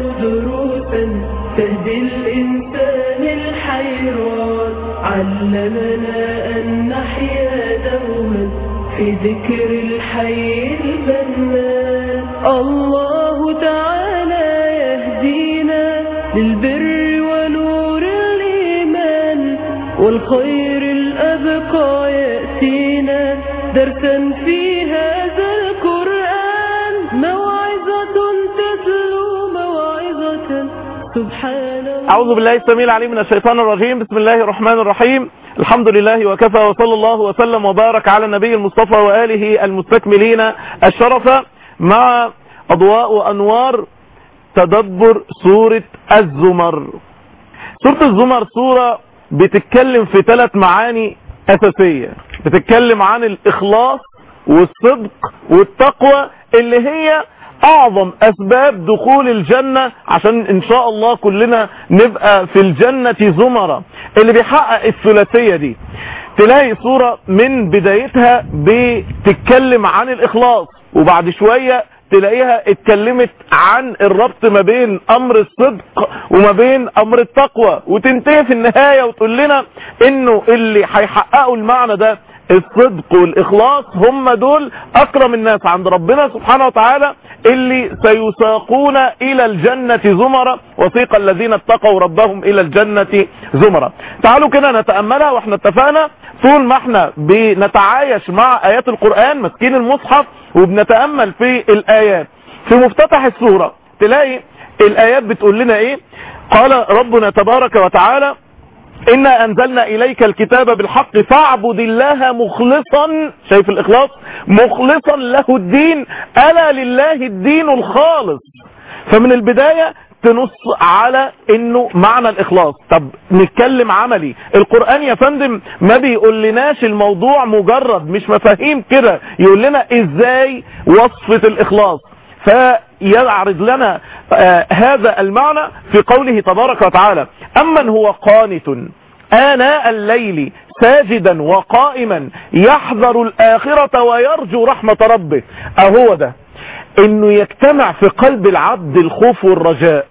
دروسا تهدي الإنسان الحيران علمنا أن نحيا دوما في ذكر الحي المنان الله تعالى يهدينا للبر ونور الإيمان والخير الأبقى يأتينا درسا في هذا القرآن موعظة تتلو موعظة سبحان الله أعوذ بالله السميع العليم من الشيطان الرجيم بسم الله الرحمن الرحيم الحمد لله وكفى وصلى الله وسلم وبارك على النبي المصطفى وآله المستكملين الشرف مع أضواء وأنوار تدبر سورة الزمر سورة الزمر سورة بتتكلم في ثلاث معاني أساسية بتتكلم عن الإخلاص والصدق والتقوى اللي هي اعظم اسباب دخول الجنة عشان ان شاء الله كلنا نبقى في الجنة زمرة اللي بيحقق الثلاثية دي تلاقي صورة من بدايتها بتتكلم عن الاخلاص وبعد شوية تلاقيها اتكلمت عن الربط ما بين امر الصدق وما بين امر التقوى وتنتهي في النهاية وتقول لنا انه اللي هيحققوا المعنى ده الصدق والإخلاص هم دول أكرم الناس عند ربنا سبحانه وتعالى اللي سيساقون إلى الجنة زمرة وسيق الذين اتقوا ربهم إلى الجنة زمرة تعالوا كده نتأملها واحنا اتفقنا طول ما احنا بنتعايش مع آيات القرآن مسكين المصحف وبنتأمل في الآيات في مفتتح السورة تلاقي الآيات بتقول لنا ايه قال ربنا تبارك وتعالى إنا أنزلنا إليك الكتاب بالحق فاعبد الله مخلصا شايف الإخلاص مخلصا له الدين ألا لله الدين الخالص فمن البداية تنص على انه معنى الاخلاص طب نتكلم عملي القرآن يا فندم ما بيقول لناش الموضوع مجرد مش مفاهيم كده يقول لنا ازاي وصفة الاخلاص فيعرض لنا آه هذا المعنى في قوله تبارك وتعالى أمن هو قانت آناء الليل ساجدا وقائما يحذر الآخرة ويرجو رحمة ربه أهو ده انه يجتمع في قلب العبد الخوف والرجاء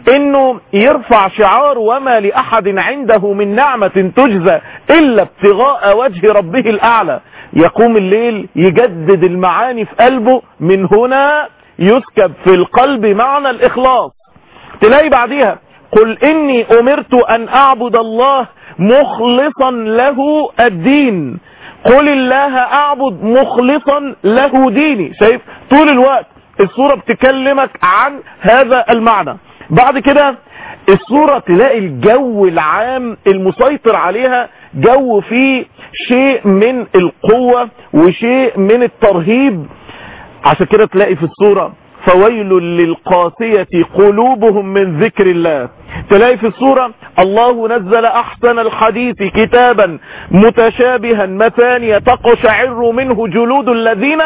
انه يرفع شعار وما لأحد عنده من نعمة تجزى الا ابتغاء وجه ربه الاعلى يقوم الليل يجدد المعاني في قلبه من هنا يسكب في القلب معنى الإخلاص تلاقي بعديها قل إني أمرت أن أعبد الله مخلصا له الدين قل الله أعبد مخلصا له ديني شايف طول الوقت الصورة بتكلمك عن هذا المعنى بعد كده الصورة تلاقي الجو العام المسيطر عليها جو فيه شيء من القوة وشيء من الترهيب عشان كده تلاقي في الصورة فويل للقاسية قلوبهم من ذكر الله تلاقي في الصورة الله نزل أحسن الحديث كتابا متشابها مثانية تقشعر منه جلود الذين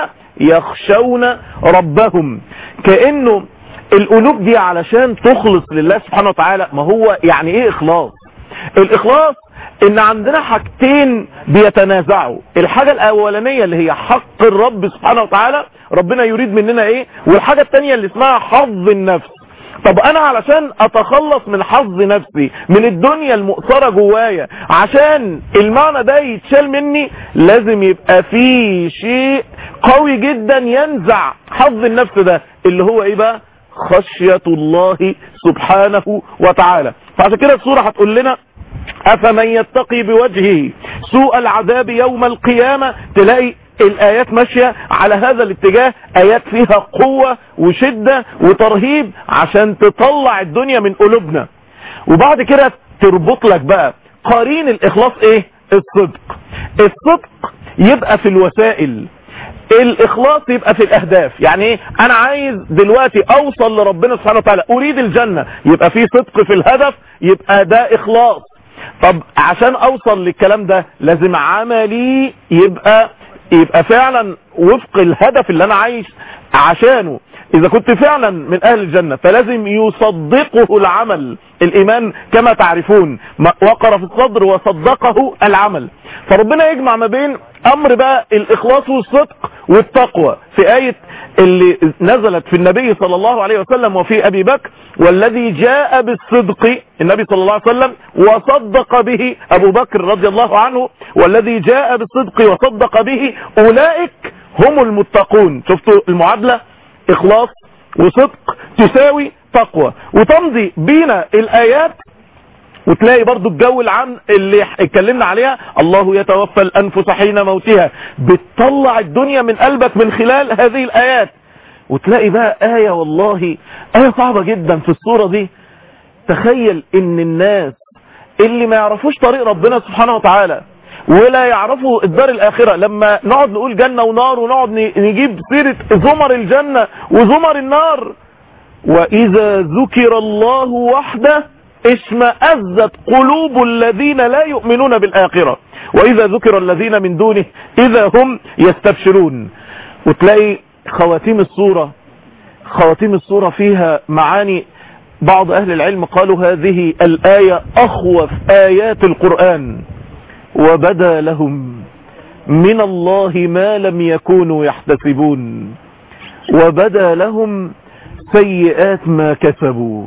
يخشون ربهم كأنه القلوب دي علشان تخلص لله سبحانه وتعالى ما هو يعني ايه اخلاص الاخلاص ان عندنا حاجتين بيتنازعوا الحاجة الاولانية اللي هي حق الرب سبحانه وتعالى ربنا يريد مننا ايه والحاجة التانية اللي اسمها حظ النفس طب انا علشان اتخلص من حظ نفسي من الدنيا المؤثرة جوايا عشان المعنى ده يتشال مني لازم يبقى فيه شيء قوي جدا ينزع حظ النفس ده اللي هو ايه بقى خشية الله سبحانه وتعالى فعشان كده السورة هتقول لنا أفمن يتقي بوجهه سوء العذاب يوم القيامة تلاقي الآيات ماشية على هذا الاتجاه آيات فيها قوة وشدة وترهيب عشان تطلع الدنيا من قلوبنا وبعد كده تربط لك بقى قرين الإخلاص ايه الصدق الصدق يبقى في الوسائل الاخلاص يبقى في الاهداف يعني ايه انا عايز دلوقتي اوصل لربنا سبحانه وتعالى اريد الجنة يبقى في صدق في الهدف يبقى ده اخلاص طب عشان اوصل للكلام ده لازم عملي يبقى يبقى فعلا وفق الهدف اللي انا عايش عشانه اذا كنت فعلا من اهل الجنة فلازم يصدقه العمل الايمان كما تعرفون وقر في الصدر وصدقه العمل فربنا يجمع ما بين امر بقى الاخلاص والصدق والتقوى في آية اللي نزلت في النبي صلى الله عليه وسلم وفي أبي بكر والذي جاء بالصدق النبي صلى الله عليه وسلم وصدق به أبو بكر رضي الله عنه والذي جاء بالصدق وصدق به أولئك هم المتقون شفتوا المعادلة إخلاص وصدق تساوي تقوى وتمضي بينا الآيات وتلاقي برضو الجو العام اللي اتكلمنا عليها الله يتوفى الأنفس حين موتها بتطلع الدنيا من قلبك من خلال هذه الآيات وتلاقي بقى آية والله آية صعبة جدا في الصورة دي تخيل ان الناس اللي ما يعرفوش طريق ربنا سبحانه وتعالى ولا يعرفوا الدار الآخرة لما نقعد نقول جنة ونار ونقعد نجيب سيرة زمر الجنة وزمر النار وإذا ذكر الله وحده اشمأزت قلوب الذين لا يؤمنون بالآخرة وإذا ذكر الذين من دونه إذا هم يستبشرون وتلاقي خواتيم الصورة خواتيم الصورة فيها معاني بعض أهل العلم قالوا هذه الآية أخوف آيات القرآن وبدا لهم من الله ما لم يكونوا يحتسبون وبدا لهم سيئات ما كسبوا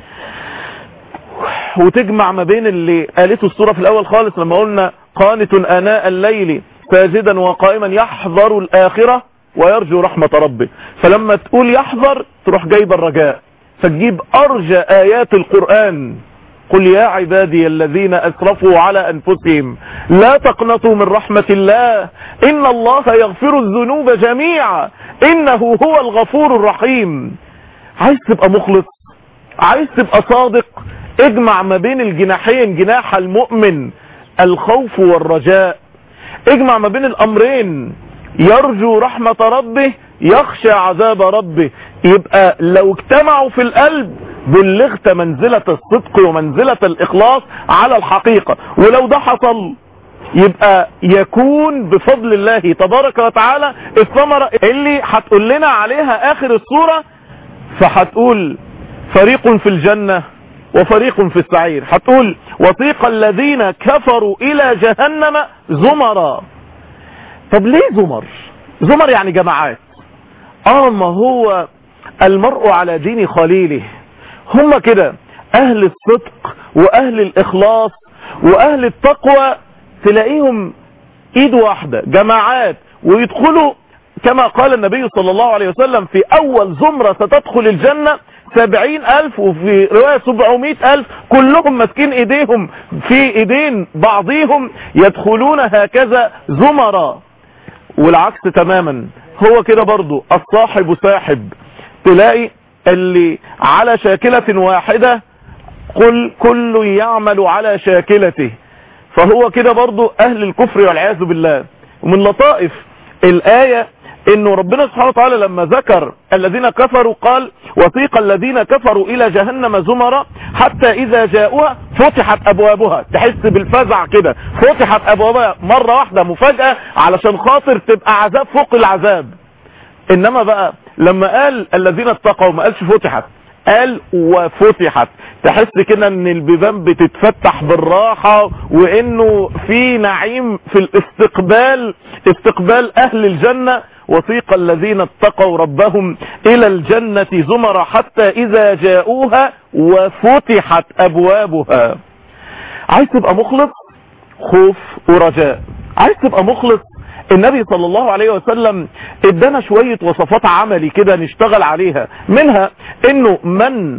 وتجمع ما بين اللي قالته الصورة في الأول خالص لما قلنا قانت آناء الليل ساجدا وقائما يحذر الآخرة ويرجو رحمة ربه فلما تقول يحذر تروح جايب الرجاء فتجيب أرجى آيات القرآن قل يا عبادي الذين أسرفوا على أنفسهم لا تقنطوا من رحمة الله إن الله يغفر الذنوب جميعا إنه هو الغفور الرحيم عايز تبقى مخلص عايز تبقى صادق اجمع ما بين الجناحين جناح المؤمن الخوف والرجاء اجمع ما بين الامرين يرجو رحمة ربه يخشى عذاب ربه يبقى لو اجتمعوا في القلب بلغت منزلة الصدق ومنزلة الاخلاص على الحقيقة ولو ده حصل يبقى يكون بفضل الله تبارك وتعالى الثمرة اللي هتقول لنا عليها اخر الصورة فهتقول فريق في الجنة وفريق في السعير هتقول وطيق الذين كفروا الى جهنم زمرا طب ليه زمر زمر يعني جماعات اه ما هو المرء على دين خليله هم كده اهل الصدق واهل الاخلاص واهل التقوى تلاقيهم ايد واحدة جماعات ويدخلوا كما قال النبي صلى الله عليه وسلم في اول زمرة ستدخل الجنة سبعين الف وفي رواية سبعمائة الف كلهم ماسكين ايديهم في ايدين بعضهم يدخلون هكذا زمرا والعكس تماما هو كده برضو الصاحب ساحب تلاقي اللي على شاكلة واحدة قل كل يعمل على شاكلته فهو كده برضو اهل الكفر والعياذ بالله ومن لطائف الآية انه ربنا سبحانه وتعالى لما ذكر الذين كفروا قال وثيق الذين كفروا الى جهنم زمرا حتى اذا جاءوها فتحت ابوابها تحس بالفزع كده فتحت ابوابها مرة واحدة مفاجأة علشان خاطر تبقى عذاب فوق العذاب انما بقى لما قال الذين اتقوا ما قالش فتحت قال وفتحت تحس كده ان البيبان بتتفتح بالراحة وانه في نعيم في الاستقبال استقبال اهل الجنة وثيق الذين اتقوا ربهم الى الجنة زمر حتى اذا جاءوها وفتحت ابوابها عايز تبقى مخلص خوف ورجاء عايز تبقى مخلص النبي صلى الله عليه وسلم ادانا شوية وصفات عملي كده نشتغل عليها منها انه من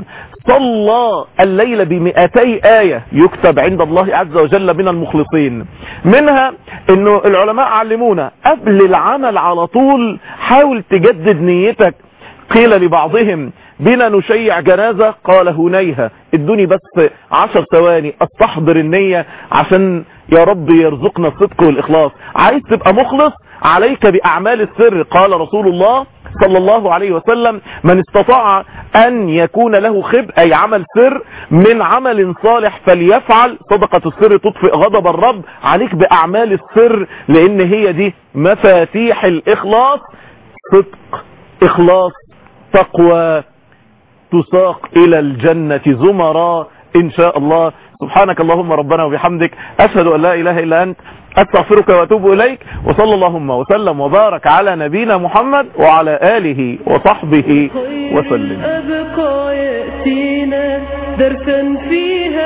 صلى الليل بمئتي آية يكتب عند الله عز وجل من المخلصين منها انه العلماء علمونا قبل العمل على طول حاول تجدد نيتك قيل لبعضهم بنا نشيع جنازة قال هنيها ادوني بس عشر ثواني استحضر النية عشان يا رب يرزقنا الصدق والإخلاص عايز تبقى مخلص عليك بأعمال السر قال رسول الله صلى الله عليه وسلم من استطاع أن يكون له خب أي عمل سر من عمل صالح فليفعل صدقة السر تطفئ غضب الرب عليك بأعمال السر لأن هي دي مفاتيح الإخلاص صدق إخلاص تقوى تساق إلى الجنة زمرا إن شاء الله سبحانك اللهم ربنا وبحمدك أشهد أن لا إله إلا أنت أستغفرك وأتوب إليك وصلى اللهم وسلم وبارك على نبينا محمد وعلى آله وصحبه وسلم أبقى يأتينا درسا فيها